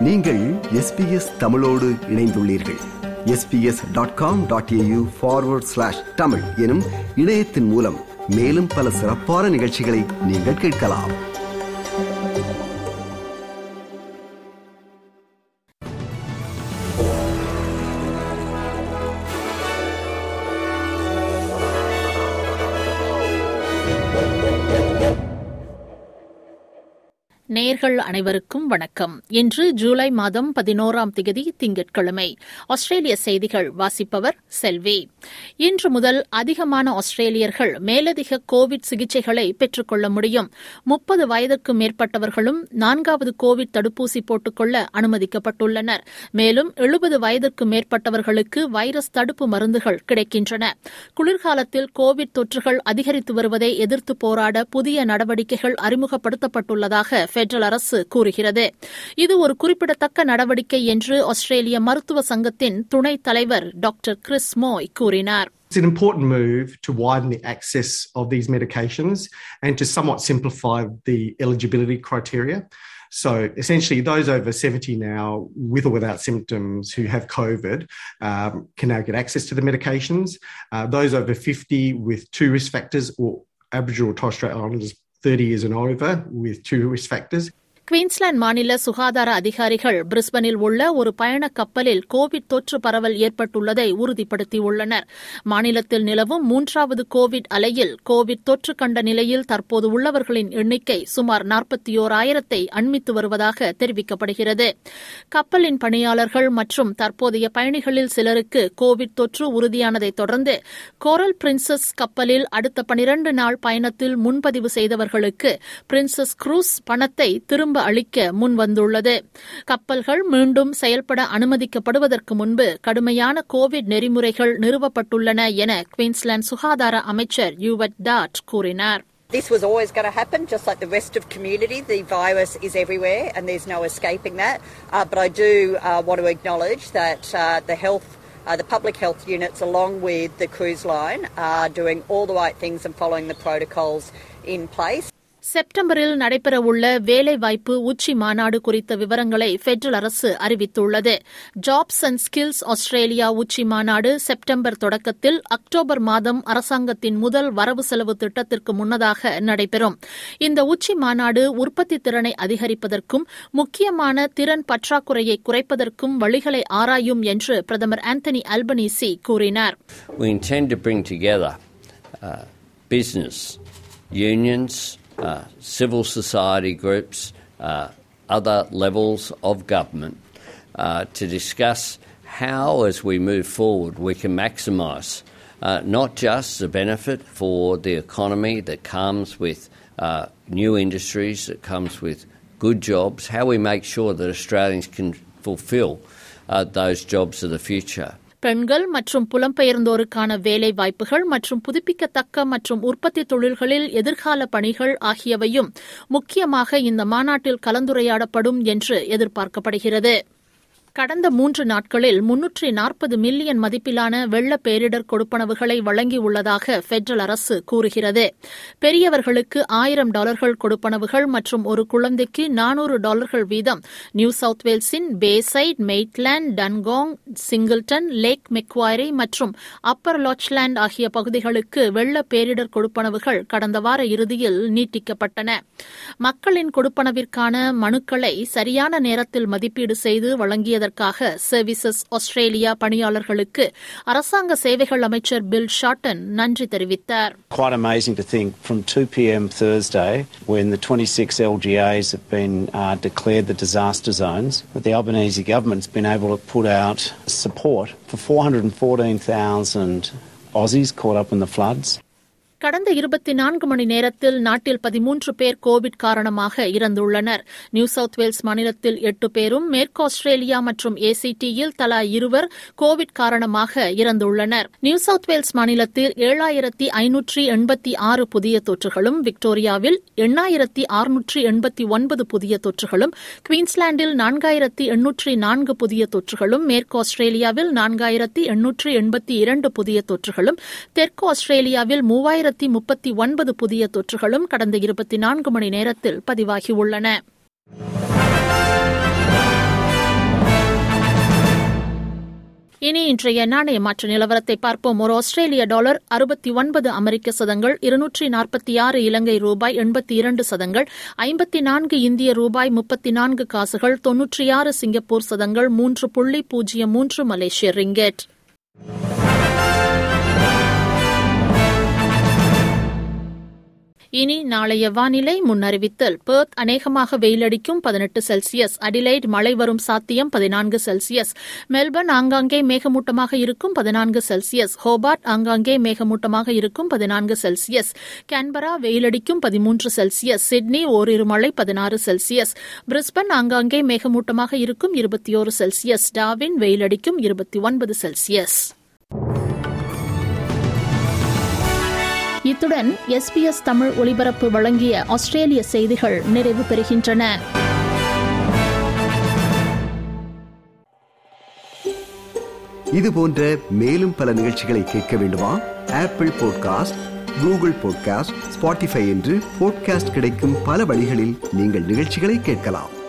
நீங்கள் எஸ்பிஎஸ் தமிழோடு இணைந்துள்ளீர்கள் SBS dot com dot AU forward slash Tamil எனும் இணையத்தின் மூலம் மேலும் பல சிறப்பான நிகழ்ச்சிகளை நீங்கள் கேட்கலாம் நேர்கள் அனைவருக்கும் வணக்கம் இன்று ஜூலை மாதம் பதினோராம் திகதி திங்கட்கிழமை ஆஸ்திரேலிய செய்திகள் வாசிப்பவர் செல்வி இன்று முதல் அதிகமான ஆஸ்திரேலியர்கள் மேலதிக கோவிட் சிகிச்சைகளை பெற்றுக்கொள்ள முடியும் முப்பது வயதுக்கு மேற்பட்டவர்களும் நான்காவது கோவிட் தடுப்பூசி போட்டுக்கொள்ள அனுமதிக்கப்பட்டுள்ளனர் மேலும் எழுபது வயதுக்கு மேற்பட்டவர்களுக்கு வைரஸ் தடுப்பு மருந்துகள் கிடைக்கின்றன குளிர்காலத்தில் கோவிட் தொற்றுகள் அதிகரித்து வருவதை எதிர்த்து போராட புதிய நடவடிக்கைகள் அறிமுகப்படுத்தப்பட்டுள்ளதாக பெடரல் அரசு கூறுகிறது இது ஒரு குறிப்பிடத்தக்க நடவடிக்கை என்று ஆஸ்திரேலிய மருத்துவ சங்கத்தின் துணைத் தலைவர் டாக்டர் கிறிஸ் மோய் கூறினார் It's an important move to widen the access of these medications and to somewhat simplify the eligibility criteria. So essentially, those over 70 now, with or without symptoms, who have COVID, um, can now get access to the medications. Uh, those over 50 with two risk factors or Aboriginal or Torres Strait Islanders 30 years and over with two risk factors. Queensland மாநில சுகாதார அதிகாரிகள் பிரிஸ்பனில் உள்ள ஒரு பயண கப்பலில் Covid தொற்று பரவல் ஏற்பட்டுள்ளதை உறுதிப்படுத்தியுள்ளனர் மாநிலத்தில் நிலவும் மூன்றாவது கோவிட் அலையில் கோவிட் தொற்று கண்ட நிலையில் தற்போது உள்ளவர்களின் எண்ணிக்கை சுமார் நாற்பத்தி ஓராயிரத்தை அண்மித்து வருவதாக தெரிவிக்கப்படுகிறது கப்பலின் பணியாளர்கள் மற்றும் தற்போதைய பயணிகளில் சிலருக்கு கோவிட் தொற்று உறுதியானதைத் தொடர்ந்து கோரல் பிரின்சஸ் கப்பலில் அடுத்த பனிரண்டு நாள் பயணத்தில் முன்பதிவு செய்தவர்களுக்கு பிரின்சஸ் குரூஸ் பணத்தை திரும்ப அளிக்க முன்வந்துள்ளது கப்பல்கள் மீண்டும் செயல்பட அனுமதிக்கப்படுவதற்கு முன்பு கடுமையான கோவிட் நெறிமுறைகள் நிறுவப்பட்டுள்ளன என குவீன்ஸ்லாந்து சுகாதார அமைச்சர் யூவட் டாட் கூறினார் This was always going to happen, just like the rest of community. The virus is everywhere, and there's no escaping that. Uh, but I do uh, want to acknowledge that uh, the health, the public health units, along with the cruise line, are doing all the right things and following the protocols in place. செப்டம்பரில் நடைபெறவுள்ள வேலைவாய்ப்பு உச்சி மாநாடு குறித்த விவரங்களை federal அரசு அறிவித்துள்ளது jobs and skills Australia உச்சி மாநாடு செப்டம்பர் தொடக்கத்தில் அக்டோபர் மாதம் அரசாங்கத்தின் முதல் வரவு செலவு திட்டத்திற்கு முன்னதாக நடைபெறும் இந்த உச்சி மாநாடு உற்பத்தி திறனை அதிகரிப்பதற்கும் முக்கியமான திறன் பற்றாக்குறையை குறைப்பதற்கும் வழிகளை ஆராயும் என்று பிரதமர் ஆந்தனி அல்பனீசி கூறினார் We intend to bring together uh, business, unions, uh, civil society groups, uh, other levels of government uh, to discuss how, as we move forward, we can maximise uh, not just the benefit for the economy that comes with uh, new industries, that comes with good jobs, how we make sure that Australians can fulfil uh, those jobs of the future. பெண்கள் மற்றும் புலம்பெயர்ந்தோருக்கான வேலை வாய்ப்புகள் மற்றும் புதுப்பிக்கத்தக்க மற்றும் உற்பத்தி தொழில்களில் எதிர்கால பணிகள் ஆகியவையும் முக்கியமாக இந்த மாநாட்டில் கலந்துரையாடப்படும் என்று எதிர்பார்க்கப்படுகிறது கடந்த மூன்று நாட்களில் முன்னூற்றி நாற்பது மில்லியன் மதிப்பிலான வெள்ள பேரிடர் கொடுப்பனவுகளை வழங்கியுள்ளதாக பெடரல் அரசு கூறுகிறது பெரியவர்களுக்கு ஆயிரம் டாலர்கள் கொடுப்பனவுகள் மற்றும் ஒரு குழந்தைக்கு நானூறு டாலர்கள் வீதம் நியூ சவுத் வேல்ஸின் Bayside Maitland Dungog Singleton Lake Macquarie மற்றும் அப்பர் லாச்லேண்ட் ஆகிய பகுதிகளுக்கு வெள்ள பேரிடர் கொடுப்பனவுகள் கடந்த வார இறுதியில் நீட்டிக்கப்பட்டன மக்களின் கொடுப்பனவிற்கான மனுக்களை சரியான நேரத்தில் மதிப்பீடு செய்து வழங்கிய செய்ததற்காக சர்வீசஸ் ஆஸ்திரேலியா பணியாளர்களுக்கு அரசாங்க சேவைகள் அமைச்சர் பில் ஷார்டன் நன்றி தெரிவித்தார் Quite amazing to think from 2 p.m. Thursday, when the 26 LGAs have been uh, declared the disaster zones, that the Albanese government's been able to put out support for 414,000 Aussies caught up in the floods. கடந்த இருபத்தி நான்கு மணி நேரத்தில் நாட்டில் பதிமூன்று பேர் Covid காரணமாக இறந்துள்ளனர் new south Wales மாநிலத்தில் எட்டு பேரும் மேற்கு ஆஸ்திரேலியா மற்றும் ஏசிடியில் தலா இருவர் கோவிட் காரணமாக இறந்துள்ளனர் நியூ சவுத் வேல்ஸ் மாநிலத்தில் ஏழாயிரத்தி ஐநூற்றி எண்பத்தி ஆறு புதிய தொற்றுகளும் விக்டோரியாவில் எண்ணாயிரத்தி அறுநூற்றி எண்பத்தி ஒன்பது புதிய தொற்றுகளும் குவீன்ஸ்லாண்டில் நான்காயிரத்தி எண்ணூற்றி நான்கு புதிய தொற்றுகளும் மேற்கு ஆஸ்திரேலியாவில் நான்காயிரத்தி எண்ணூற்றி எண்பத்தி இரண்டு புதிய தொற்றுகளும் தெற்கு ஆஸ்திரேலியாவில் மூவாயிரத்தி முப்பத்தி ஒன்பது புதிய தொற்றுகளும் கடந்த இருபத்தி நான்கு மணி நேரத்தில் பதிவாகியுள்ளன இனி இன்றைய நாணய மாற்று நிலவரத்தை பார்ப்போம் ஒரு ஆஸ்திரேலிய டாலர் அறுபத்தி ஒன்பது அமெரிக்க சதங்கள் இருநூற்றி நாற்பத்தி ஆறு இலங்கை ரூபாய் எண்பத்தி இரண்டு சதங்கள் ஐம்பத்தி நான்கு இந்திய ரூபாய் முப்பத்தி நான்கு காசுகள் தொன்னூற்றி ஆறு சிங்கப்பூர் சதங்கள் மூன்று புள்ளி பூஜ்ஜியம் மூன்று மலேசிய ரிங்கெட் இனி நாளைய வானிலை முன்னறிவித்தல் பெர்த் அநேகமாக வெயிலடிக்கும் பதினெட்டு செல்சியஸ் அடிலைட் மழை வரும் சாத்தியம் பதினான்கு செல்சியஸ் மெல்பர்ன் ஆங்காங்கே மேகமூட்டமாக இருக்கும் பதினான்கு செல்சியஸ் ஹோபார்ட் ஆங்காங்கே மேகமூட்டமாக இருக்கும் பதினான்கு செல்சியஸ் கேன்பரா வெயிலடிக்கும் பதிமூன்று செல்சியஸ் சிட்னி ஓரிரு மழை பதினாறு செல்சியஸ் பிரிஸ்பன் ஆங்காங்கே மேகமூட்டமாக இருக்கும் இருபத்தி ஒரு செல்சியஸ் டாவின் வெயிலடிக்கும் இருபத்தி ஒன்பது செல்சியஸ் இத்துடன் எஸ்பிஎஸ் தமிழ் ஒலிபரப்பு வழங்கிய ஆஸ்திரேலிய செய்திகள் நிறைவு பெறுகின்றன இது போன்ற மேலும் பல நிகழ்ச்சிகளை கேட்க வேண்டுமா Apple podcast Google podcast Spotify என்று பாட்காஸ்ட் கிடைக்கும் பல வழிகளில் நீங்கள் நிகழ்ச்சிகளை கேட்கலாம்